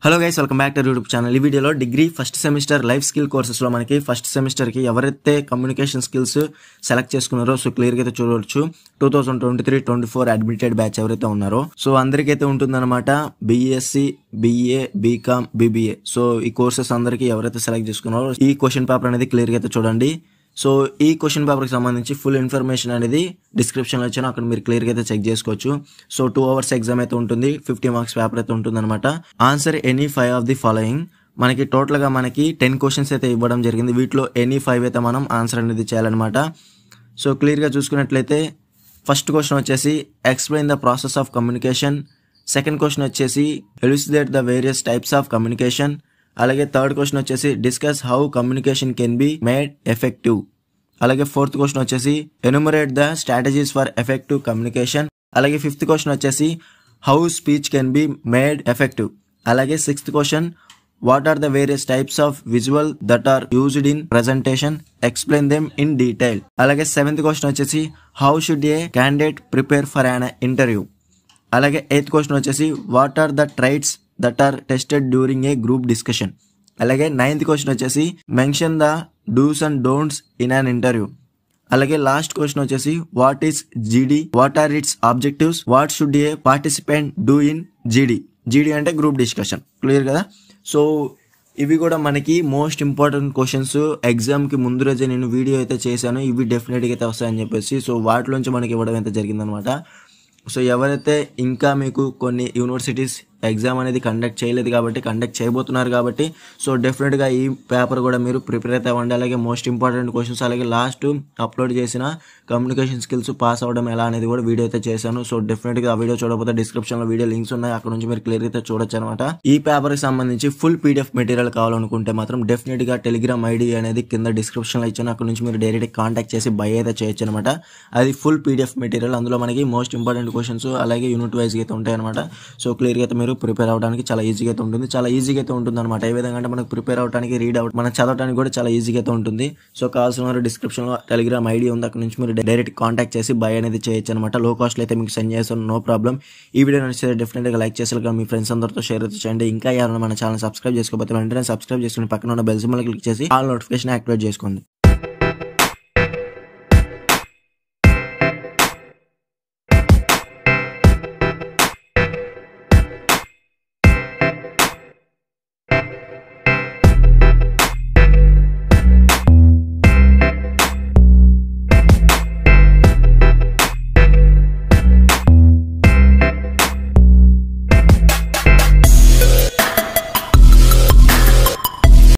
hello guys welcome back to YouTube channel ఈ వీడియోలో degree first semester life skill కోర్సెస్లో మనకి ఫస్ట్ సెమిస్టర్కి ఎవరైతే కమ్యూనికేషన్ స్కిల్స్ సెలెక్ట్ చేసుకున్నారో సో క్లియర్గా అయితే చూడవచ్చు two thousand twenty three twenty four admitted batch ఎవరైతే ఉన్నారో సో అందరికైతే ఉంటుందన్నమాట BSc BA BCom BBA so ఈ కోర్సెస్ అందరికీ ఎవరైతే సెలెక్ట్ చేసుకున్నారో ఈ క్వశ్చన్ పేపర్ అనేది క్లియర్గా అయితే చూడండి సో ఈ క్వశ్చన్ పేపర్కి సంబంధించి ఫుల్ ఇన్ఫర్మేషన్ అనేది డిస్క్రిప్షన్లో వచ్చాను అక్కడ మీరు క్లియర్గా అయితే చెక్ చేసుకోవచ్చు సో టూ అవర్స్ ఎగ్జామ్ అయితే ఉంటుంది ఫిఫ్టీ మార్క్స్ పేపర్ అయితే ఉంటుంది అనమాట answer any five of the following మనకి టోటల్గా మనకి టెన్ క్వశ్చన్స్ అయితే ఇవ్వడం జరిగింది వీటిలో ఎనీ ఫైవ్ అయితే మనం ఆన్సర్ అనేది చేయాలన్నమాట సో క్లియర్గా చూసుకున్నట్లయితే ఫస్ట్ క్వశ్చన్ వచ్చేసి explain the process of communication second question వచ్చేసి elucidate the various types of communication అలాగే థర్డ్ క్వశ్చన్ వచ్చేసి discuss how communication can be made effective అలాగే ఫోర్త్ క్వశ్చన్ వచ్చేసి enumerate the strategies for effective communication అలాగే fifth question వచ్చేసి how speech can be made effective అలాగే sixth question what are the various types of visual that are used in presentation explain them in detail అలాగే seventh question వచ్చేసి how should a candidate prepare for an interview అలాగే eighth question వచ్చేసి what are the traits that are tested during a group discussion అలాగే ninth question వచ్చేసి mention the dos and don'ts in an interview అలాగే last question వచ్చేసి what is GD what are its objectives what should a participant do in GD GD అంటే group discussion clear కదా so ఇవి కూడా మనకి most important questions ఎగ్జామ్కి ముందు రోజే నేను వీడియో అయితే చేశాను ఇవి డెఫినెట్గా అయితే వస్తాయని చెప్పేసి సో వాటిలోంచి మనకి ఇవ్వడం అయితే జరిగిందనమాట సో ఎవరైతే ఇంకా మీకు కొన్ని యూనివర్సిటీస్ ఎగ్జామ్ అనేది కండక్ట్ చేయలేదు కాబట్టి కండక్ట్ చేయబోతున్నారు కాబట్టి సో డెఫినెట్గా ఈ పేపర్ కూడా మీరు ప్రిపేర్ అయితే అవ్వండి అలాగే మోస్ట్ ఇంపార్టెంట్ క్వశ్చన్స్ అలాగే లాస్ట్ అప్లోడ్ చేసిన కమ్యూనికేషన్ స్కిల్స్ పాస్ అవ్వడం ఎలా అనేది కూడా వీడియో అయితే చేశాను సో డెఫినెట్గా ఆ వీడియో చూడకపోతే డిస్క్రిప్షన్లో వీడియో లింక్స్ ఉన్నాయి అక్కడ నుంచి మీరు క్లియర్ అయితే చూడొచ్చు అనమాట ఈ పేపర్కి సంబంధించి ఫుల్ పీడిఎఫ్ మెటీరియల్ కావాలనుకుంటే మాత్రం డెఫినెట్గా టెలిగ్రామ్ ఐడి అనేది కింద డిస్క్రిప్షన్లో ఇచ్చాను అక్కడ నుంచి మీరు డైరెక్ట్ కాంటాక్ట్ చేసి బై అయితే చేయొచ్చు అనమాట అది ఫుల్ పీడిఎఫ్ మెటీరియల్ అందులో మనకి మోస్ట్ ఇంపార్టెంట్ క్వశ్చన్స్ అలాగే యూనిట్ వైజ్ అయితే ఉంటాయి అనమాట సో క్లియర్గా అయితే మీరు ప్రిపేర్ అవడానికి చాలా ఈజీగా అయితే ఉంటుంది చాలా ఈజీగా అయితే ఉంటుంది అనమాట ఏ విధంగా అంటే మనకు ప్రిపేర్ అవడానికి రీడ్ అవుట్ మనం చదవడానికి కూడా చాలా ఈజీగా అయితే ఉంటుంది సో కావాల్సిన వారు డిస్క్రిప్షన్లో టెలిగ్రామ్ ఐడి ఉంది అక్కడ నుంచి మీరు డైరెక్ట్ కాంటాక్ట్ చేసి బై అనేది చేయొచ్చు అనమాట లో కాస్ట్ అయితే మీకు సెండ్ చేస్తాను నో ప్రాబ్లం ఈ వీడియో నచ్చితే డెఫినెట్గా లైక్ చేసి మీ ఫ్రెండ్స్ అందరితో షేర్ అయితే చేయండి ఇంకా ఎవరైనా మన ఛానల్ సబ్స్క్రైబ్ చేసుకోకపోతే వెంటనే సబ్స్క్రైబ్ చేసుకుని పక్కన ఉన్న బెల్ సింబల్ క్లిక్ చేసి ఆల్ నోటిఫికేషన్ యాక్టివేట్ చేసుకోండి